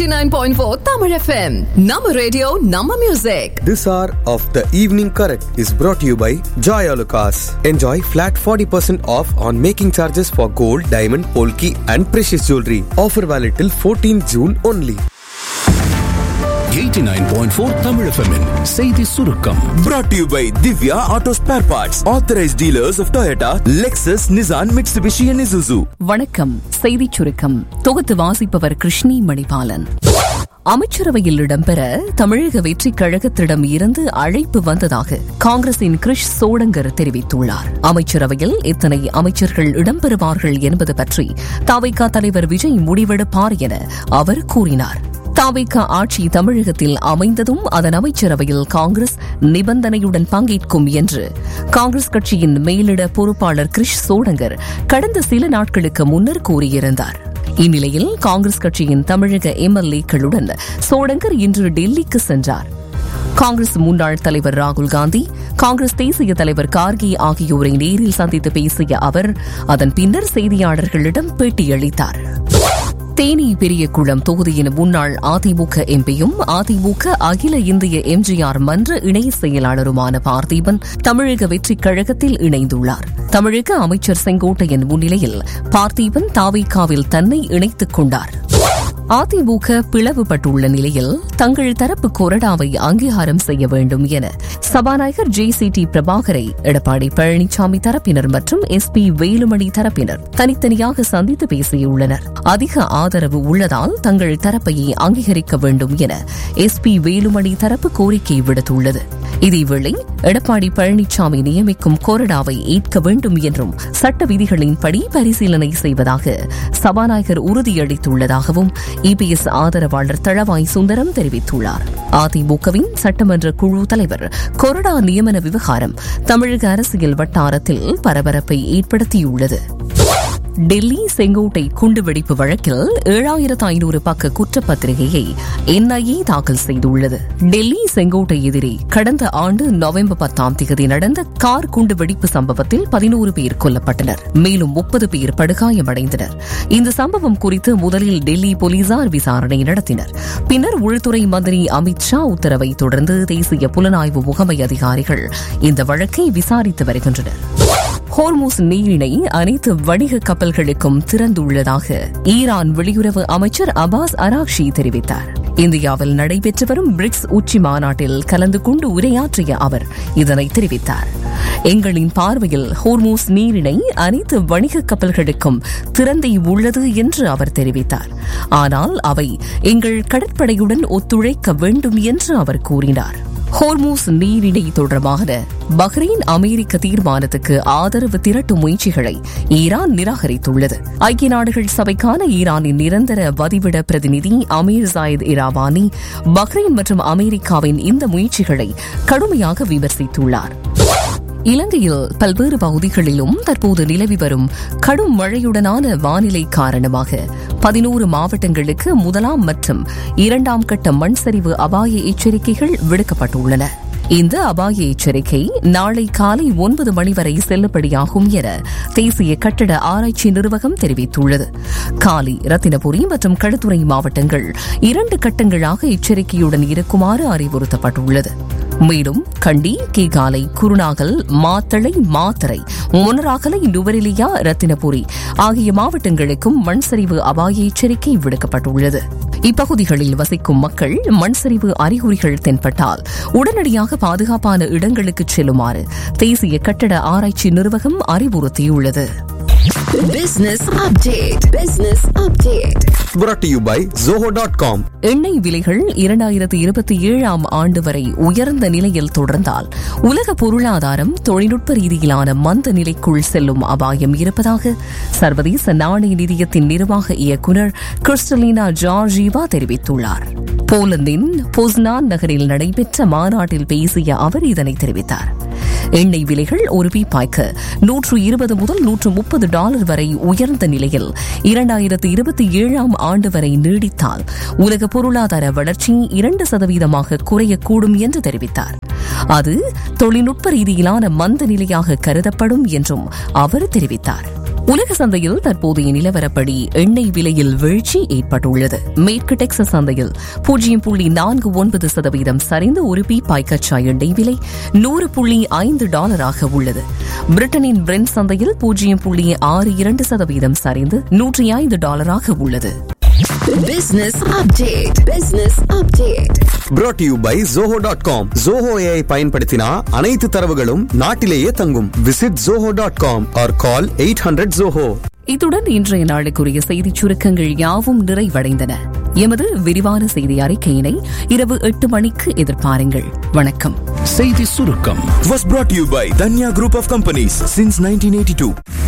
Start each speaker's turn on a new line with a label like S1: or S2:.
S1: 89.4 Tamil FM. Nama radio, Nama music.
S2: This hour of the evening correct is brought to you by Joy Alucas. Enjoy flat 40% off on making charges for gold, diamond, polki and precious jewelry. Offer valid till 14 June only.
S3: 89.4 Tamil FM -இன் செய்தி சுருக்கம்
S4: Brought to you by Divya Auto Spare Parts, authorized dealers of Toyota, Lexus, Nissan, Mitsubishi, and Isuzu.
S5: வணக்கம் செய்திச் சுருக்கம் தொகுத்து வாசிப்பவர் கிருஷ்ணி மணிபாலன் அமைச்சரவையில் இடம்பெற தமிழக வெற்றிக் கழகத்திடம் இருந்து அழைப்பு வந்ததாக காங்கிரசின் கிரிஷ் சோடங்கர் தெரிவித்துள்ளார் அமைச்சரவையில் எத்தனை அமைச்சர்கள் இடம்பெறுவார்கள் என்பது பற்றி தாவைக்கா தலைவர் விஜய் முடிவெடுப்பார் என அவர் கூறினார் தாவேக்கா ஆட்சி தமிழகத்தில் அமைந்ததும் அதன் அமைச்சரவையில் காங்கிரஸ் நிபந்தனையுடன் பங்கேற்கும் என்று காங்கிரஸ் கட்சியின் மேலிட பொறுப்பாளர் கிரிஷ் சோடங்கர் கடந்த சில நாட்களுக்கு முன்னர் கூறியிருந்தார் இந்நிலையில் காங்கிரஸ் கட்சியின் தமிழக எம்எல்ஏக்களுடன் சோடங்கர் இன்று டெல்லிக்கு சென்றார் காங்கிரஸ் முன்னாள் தலைவர் ராகுல் காந்தி காங்கிரஸ் தேசிய தலைவர் கார்கே ஆகியோரை நேரில் சந்தித்து பேசிய அவர் அதன் பின்னர் செய்தியாளர்களிடம் பேட்டியளித்தார் தேனி பெரியகுளம் தொகுதியின் முன்னாள் அதிமுக எம்பியும் அதிமுக அகில இந்திய எம்ஜிஆர் மன்ற இணை செயலாளருமான பார்த்திபன் தமிழக வெற்றிக் கழகத்தில் இணைந்துள்ளார் தமிழக அமைச்சர் செங்கோட்டையன் முன்னிலையில் பார்த்திபன் தாவிகாவில் தன்னை இணைத்துக் கொண்டார் அதிமுக பிளவுபட்டுள்ள நிலையில் தங்கள் தரப்பு கொறடாவை அங்கீகாரம் செய்ய வேண்டும் என சபாநாயகர் ஜே சி டி பிரபாகரை எடப்பாடி பழனிசாமி தரப்பினர் மற்றும் எஸ் பி வேலுமணி தரப்பினர் தனித்தனியாக சந்தித்து பேசியுள்ளனர் அதிக ஆதரவு உள்ளதால் தங்கள் தரப்பையே அங்கீகரிக்க வேண்டும் என எஸ் பி வேலுமணி தரப்பு கோரிக்கை விடுத்துள்ளது இதேவேளை எடப்பாடி பழனிசாமி நியமிக்கும் கொறடாவை ஏற்க வேண்டும் என்றும் சட்ட விதிகளின்படி பரிசீலனை செய்வதாக சபாநாயகர் உறுதியளித்துள்ளதாகவும் இபிஎஸ் ஆதரவாளர் தளவாய் சுந்தரம் தெரிவித்துள்ளார் அதிமுகவின் சட்டமன்ற குழு தலைவர் கொறடா நியமன விவகாரம் தமிழக அரசியல் வட்டாரத்தில் பரபரப்பை ஏற்படுத்தியுள்ளது டெல்லி செங்கோட்டை குண்டுவெடிப்பு வழக்கில் ஏழாயிரத்து ஐநூறு பக்க குற்றப்பத்திரிகையை என்ஐஏ தாக்கல் செய்துள்ளது டெல்லி செங்கோட்டை எதிரே கடந்த ஆண்டு நவம்பர் பத்தாம் தேதி நடந்த கார் குண்டுவெடிப்பு சம்பவத்தில் பதினோரு பேர் கொல்லப்பட்டனர் மேலும் முப்பது பேர் படுகாயமடைந்தனர் இந்த சம்பவம் குறித்து முதலில் டெல்லி போலீசார் விசாரணை நடத்தினர் பின்னர் உள்துறை மந்திரி அமித் ஷா உத்தரவை தொடர்ந்து தேசிய புலனாய்வு முகமை அதிகாரிகள் இந்த வழக்கை விசாரித்து வருகின்றனர் ஹோர்மூஸ் நீரிணை அனைத்து வணிக கப்பல்களுக்கும் திறந்துள்ளதாக ஈரான் வெளியுறவு அமைச்சர் அபாஸ் அராக்ஷி தெரிவித்தார் இந்தியாவில் நடைபெற்று வரும் பிரிக்ஸ் உச்சி மாநாட்டில் கலந்து கொண்டு உரையாற்றிய அவர் இதனை தெரிவித்தார் எங்களின் பார்வையில் ஹோர்மூஸ் நீரிணை அனைத்து வணிக கப்பல்களுக்கும் திறந்தே உள்ளது என்று அவர் தெரிவித்தார் ஆனால் அவை எங்கள் கடற்படையுடன் ஒத்துழைக்க வேண்டும் என்று அவர் கூறினார் ஹோர்மூஸ் நீரிணை தொடர்பான பஹ்ரைன் அமெரிக்க தீர்மானத்துக்கு ஆதரவு திரட்டும் முயற்சிகளை ஈரான் நிராகரித்துள்ளது ஐக்கிய நாடுகள் சபைக்கான ஈரானின் நிரந்தர வதிவிட பிரதிநிதி அமீர் ஜாயித் இராவானி பஹ்ரைன் மற்றும் அமெரிக்காவின் இந்த முயற்சிகளை கடுமையாக விமர்சித்துள்ளார் இலங்கையில் பல்வேறு பகுதிகளிலும் தற்போது நிலவி வரும் கடும் மழையுடனான வானிலை காரணமாக பதினோரு மாவட்டங்களுக்கு முதலாம் மற்றும் இரண்டாம் கட்ட மண் சரிவு அபாய எச்சரிக்கைகள் விடுக்கப்பட்டுள்ளன இந்த அபாய எச்சரிக்கை நாளை காலை ஒன்பது மணி வரை செல்லுபடியாகும் என தேசிய கட்டட ஆராய்ச்சி நிர்வாகம் தெரிவித்துள்ளது காலி ரத்தினபுரி மற்றும் களுத்துறை மாவட்டங்கள் இரண்டு கட்டங்களாக எச்சரிக்கையுடன் இருக்குமாறு அறிவுறுத்தப்பட்டுள்ளது மேலும் கண்டி கீகாலை குருநாகல் மாத்தளை மாத்தரை முனராகலை நுவரெலியா ரத்தினபுரி ஆகிய மாவட்டங்களுக்கும் மண் சரிவு அபாய எச்சரிக்கை விடுக்கப்பட்டுள்ளது இப்பகுதிகளில் வசிக்கும் மக்கள் மண் சரிவு அறிகுறிகள் தென்பட்டால் உடனடியாக பாதுகாப்பான இடங்களுக்கு செல்லுமாறு தேசிய கட்டட ஆராய்ச்சி நிர்வாகம் அறிவுறுத்தியுள்ளது
S1: Business update. Business update.
S2: Brought to you by Zoho.com.
S5: எண்ணெய் விலைகள் இரண்டாயிரத்தி இருபத்தி ஏழாம் ஆண்டு வரை உயர்ந்த நிலையில் தொடர்ந்தால் உலக பொருளாதாரம் தொழில்நுட்ப ரீதியிலான மந்த நிலைக்குள் செல்லும் அபாயம் இருப்பதாக சர்வதேச நாணய நிதியத்தின் நிர்வாக இயக்குநர் கிறிஸ்டலினா ஜார்ஜீவா தெரிவித்துள்ளார் போலந்தின் பொஸ்னான் நகரில் நடைபெற்ற மாநாட்டில் பேசிய அவர் இதனை தெரிவித்தார் எண்ணெய் விலைகள் ஒரு பீப்பாய்க்கு நூற்று இருபது முதல் நூற்று முப்பது டாலர் வரை உயர்ந்த நிலையில் இரண்டாயிரத்து இருபத்தி ஏழாம் ஆண்டு வரை நீடித்தால் உலக பொருளாதார வளர்ச்சி இரண்டு சதவீதமாக குறையக்கூடும் என்று தெரிவித்தார் அது தொழில்நுட்ப ரீதியிலான மந்த நிலையாக கருதப்படும் என்றும் அவர் தெரிவித்தார் உலக சந்தையில் தற்போதைய நிலவரப்படி எண்ணெய் விலையில் வீழ்ச்சி ஏற்பட்டுள்ளது மேற்கு டெக்சஸ் சந்தையில் பூஜ்ஜியம் புள்ளி நான்கு ஒன்பது சதவீதம் சரிந்து ஒரு பீப்பாய் கச்சா எண்ணெய் விலை நூறு புள்ளி ஐந்து டாலராக உள்ளது பிரிட்டனின் பிரெண்ட் சந்தையில் பூஜ்ஜியம் புள்ளி ஆறு இரண்டு சதவீதம் சரிந்து நூற்றி ஐந்து டாலராக உள்ளது
S1: Business update. Business update.
S2: brought to you by zoho.com dot com Zoho AI பயன்படுத்தினா அனைத்து தரவுகளும் நாட்டிலேயே தங்கும் visit zoho.com dot com or call eight hundred Zoho
S5: இத்துடன் இன்றைய நாளுக்குரிய செய்திச் சுருக்கங்கள் யாவும் நிறைவடைந்தன எமது விரிவான செய்தி அறிக்கையினை இரவு எட்டு மணிக்கு எதிர்பாருங்கள் வணக்கம்
S3: செய்தி சுருக்கம்
S4: Was brought to you by Danya Group of Companies since 1982.